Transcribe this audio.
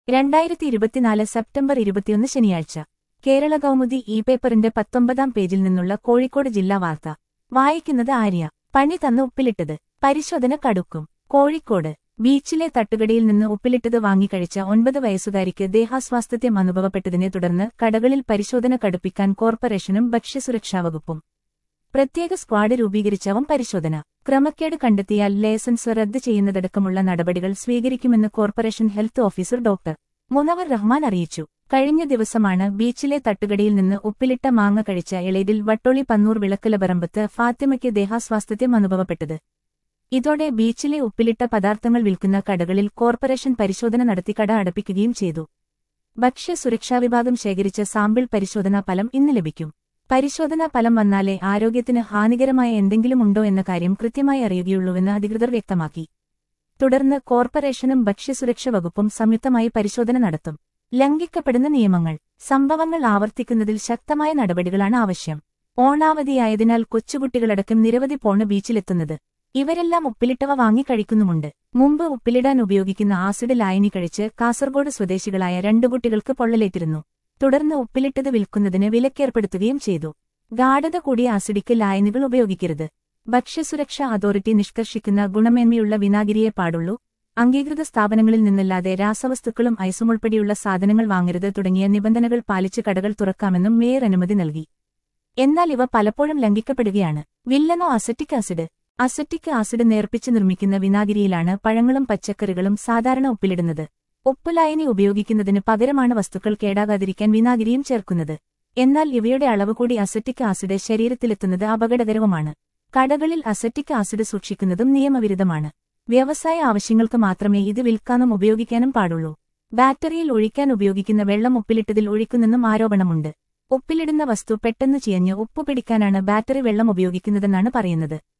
രണ്ടായിരത്തി ഇരുപത്തിനാല് സെപ്റ്റംബർ ഇരുപത്തിയൊന്ന് ശനിയാഴ്ച കേരള കൗമുദി ഇ പേപ്പറിന്റെ പത്തൊമ്പതാം പേജിൽ നിന്നുള്ള കോഴിക്കോട് ജില്ലാ വാർത്ത വായിക്കുന്നത് ആര്യ പണി തന്ന് ഉപ്പിലിട്ടത് പരിശോധന കടുക്കും കോഴിക്കോട് ബീച്ചിലെ തട്ടുകടയിൽ നിന്ന് ഉപ്പിലിട്ടത് വാങ്ങിക്കഴിച്ച ഒൻപത് വയസ്സുകാരിക്ക് ദേഹാസ്വാസ്ഥ്യം അനുഭവപ്പെട്ടതിനെ തുടർന്ന് കടകളിൽ പരിശോധന കടുപ്പിക്കാൻ കോർപ്പറേഷനും ഭക്ഷ്യസുരക്ഷാ വകുപ്പും പ്രത്യേക സ്ക്വാഡ് രൂപീകരിച്ചവും പരിശോധന ക്രമക്കേട് കണ്ടെത്തിയാൽ ലൈസൻസ് റദ്ദ് ചെയ്യുന്നതടക്കമുള്ള നടപടികൾ സ്വീകരിക്കുമെന്ന് corporation health officer doctor Munavar Rahman അറിയിച്ചു കഴിഞ്ഞ ദിവസമാണ് ബീച്ചിലെ തട്ടുകടയിൽ നിന്ന് ഉപ്പിലിട്ട മാങ്ങ കഴിച്ച എളേതിൽ വട്ടോളി പന്നൂർ വിളക്കലപറമ്പത്ത് ഫാത്തിമയ്ക്ക് ദേഹാസ്വാസ്ഥ്യം അനുഭവപ്പെട്ടത് ഇതോടെ ബീച്ചിലെ ഉപ്പിലിട്ട പദാർത്ഥങ്ങൾ വിൽക്കുന്ന കടകളിൽ കോർപ്പറേഷൻ പരിശോധന നടത്തി കട അടപ്പിക്കുകയും ചെയ്തു ഭക്ഷ്യസുരക്ഷാ വിഭാഗം ശേഖരിച്ച സാമ്പിൾ പരിശോധനാ ഫലം ഇന്ന് ലഭിക്കും പരിശോധനാ ഫലം വന്നാലേ ആരോഗ്യത്തിന് ഹാനികരമായ എന്തെങ്കിലും ഉണ്ടോ എന്ന കാര്യം കൃത്യമായി അറിയുകയുള്ളൂവെന്ന് അധികൃതർ വ്യക്തമാക്കി തുടർന്ന് കോർപ്പറേഷനും ഭക്ഷ്യസുരക്ഷ വകുപ്പും സംയുക്തമായി പരിശോധന നടത്തും ലംഘിക്കപ്പെടുന്ന നിയമങ്ങൾ സംഭവങ്ങൾ ആവർത്തിക്കുന്നതിൽ ശക്തമായ നടപടികളാണ് ആവശ്യം ഓണാവധിയായതിനാൽ കൊച്ചുകുട്ടികളടക്കം നിരവധി പോണ് ബീച്ചിലെത്തുന്നത് ഇവരെല്ലാം ഉപ്പിലിട്ടവ വാങ്ങിക്കഴിക്കുന്നുമുണ്ട് മുമ്പ് ഉപ്പിലിടാൻ ഉപയോഗിക്കുന്ന ആസിഡ് ലായനി കഴിച്ച് കാസർഗോഡ് സ്വദേശികളായ രണ്ടു കുട്ടികൾക്ക് പൊള്ളലേറ്റിരുന്നു തുടർന്ന് ഉപ്പിലിട്ടത് വിൽക്കുന്നതിന് വിലക്കേർപ്പെടുത്തുകയും ചെയ്തു ഗാഠത കൂടിയ ആസിഡിക്ക് ലായനികൾ ഉപയോഗിക്കരുത് ഭക്ഷ്യസുരക്ഷാ അതോറിറ്റി നിഷ്കർഷിക്കുന്ന ഗുണമേന്മയുള്ള വിനാഗിരിയെ പാടുള്ളൂ അംഗീകൃത സ്ഥാപനങ്ങളിൽ നിന്നല്ലാതെ രാസവസ്തുക്കളും ഐസും ഉൾപ്പെടെയുള്ള സാധനങ്ങൾ വാങ്ങരുത് തുടങ്ങിയ നിബന്ധനകൾ പാലിച്ച് കടകൾ തുറക്കാമെന്നും മേയർ അനുമതി നൽകി എന്നാൽ ഇവ പലപ്പോഴും ലംഘിക്കപ്പെടുകയാണ് വില്ലനോ അസറ്റിക് ആസിഡ് അസറ്റിക് ആസിഡ് നേർപ്പിച്ച് നിർമ്മിക്കുന്ന വിനാഗിരിയിലാണ് പഴങ്ങളും പച്ചക്കറികളും സാധാരണ ഉപ്പിലിടുന്നത് ഉപ്പുലായനി ഉപയോഗിക്കുന്നതിന് പകരമാണ് വസ്തുക്കൾ കേടാകാതിരിക്കാൻ വിനാഗിരിയും ചേർക്കുന്നത് എന്നാൽ ഇവയുടെ അളവ് കൂടി അസറ്റിക് ആസിഡ് ശരീരത്തിലെത്തുന്നത് അപകടകരവുമാണ് കടകളിൽ അസറ്റിക് ആസിഡ് സൂക്ഷിക്കുന്നതും നിയമവിരുദ്ധമാണ് വ്യവസായ ആവശ്യങ്ങൾക്ക് മാത്രമേ ഇത് വിൽക്കാനും ഉപയോഗിക്കാനും പാടുള്ളൂ ബാറ്ററിയിൽ ഒഴിക്കാൻ ഉപയോഗിക്കുന്ന വെള്ളം ഉപ്പിലിട്ടതിൽ ഒഴിക്കുന്നെന്നും ആരോപണമുണ്ട് ഉപ്പിലിടുന്ന വസ്തു പെട്ടെന്ന് ചിയഞ്ഞ് ഉപ്പ് പിടിക്കാനാണ് ബാറ്ററി വെള്ളം ഉപയോഗിക്കുന്നതെന്നാണ് പറയുന്നത്